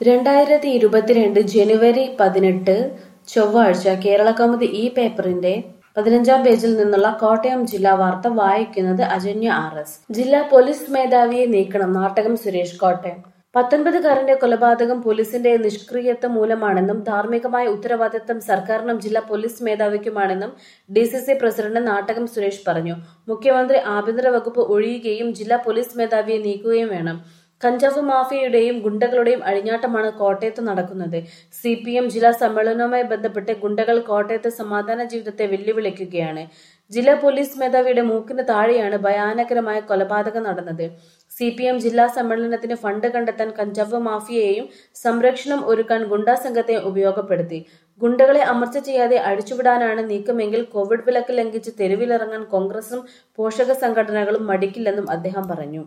രണ്ടായിരത്തി ഇരുപത്തിരണ്ട് ജനുവരി പതിനെട്ട് ചൊവ്വാഴ്ച കേരളകൗമുദി ഈ പേപ്പറിന്റെ പതിനഞ്ചാം പേജിൽ നിന്നുള്ള കോട്ടയം ജില്ലാ വാർത്ത വായിക്കുന്നത് അജന്യ ആർ എസ് ജില്ലാ പോലീസ് മേധാവിയെ നീക്കണം നാട്ടകം സുരേഷ് കോട്ടയം പത്തൊൻപതുകാരന്റെ കൊലപാതകം പോലീസിന്റെ നിഷ്ക്രിയത്വം മൂലമാണെന്നും ധാർമ്മികമായ ഉത്തരവാദിത്തം സർക്കാരിനും ജില്ലാ പോലീസ് മേധാവിക്കുമാണെന്നും D C C president Nattakam Suresh പറഞ്ഞു മുഖ്യമന്ത്രി ആഭ്യന്തര വകുപ്പ് ഒഴിയുകയും ജില്ലാ പോലീസ് മേധാവിയെ നീക്കുകയും വേണം കഞ്ചാവ് മാഫിയയുടെയും ഗുണ്ടകളുടെയും അഴിഞ്ഞാട്ടമാണ് കോട്ടയത്ത് നടക്കുന്നത് സി പി എം ജില്ലാ സമ്മേളനവുമായി ബന്ധപ്പെട്ട് ഗുണ്ടകൾ കോട്ടയത്ത് സമാധാന ജീവിതത്തെ വെല്ലുവിളിക്കുകയാണ് ജില്ലാ പോലീസ് മേധാവിയുടെ മൂക്കിന് താഴെയാണ് ഭയാനകരമായ കൊലപാതകം നടന്നത് സി പി എം ജില്ലാ സമ്മേളനത്തിന് ഫണ്ട് കണ്ടെത്താൻ കഞ്ചാവ് മാഫിയയെയും സംരക്ഷണം ഒരുക്കാൻ ഗുണ്ടാ സംഘത്തെ ഉപയോഗപ്പെടുത്തി ഗുണ്ടകളെ അമർച്ച ചെയ്യാതെ അഴിച്ചുവിടാനാണ് നീക്കമെങ്കിൽ കോവിഡ് വിലക്ക് ലംഘിച്ച് തെരുവിലിറങ്ങാൻ കോൺഗ്രസും പോഷക സംഘടനകളും മടിക്കില്ലെന്നും അദ്ദേഹം പറഞ്ഞു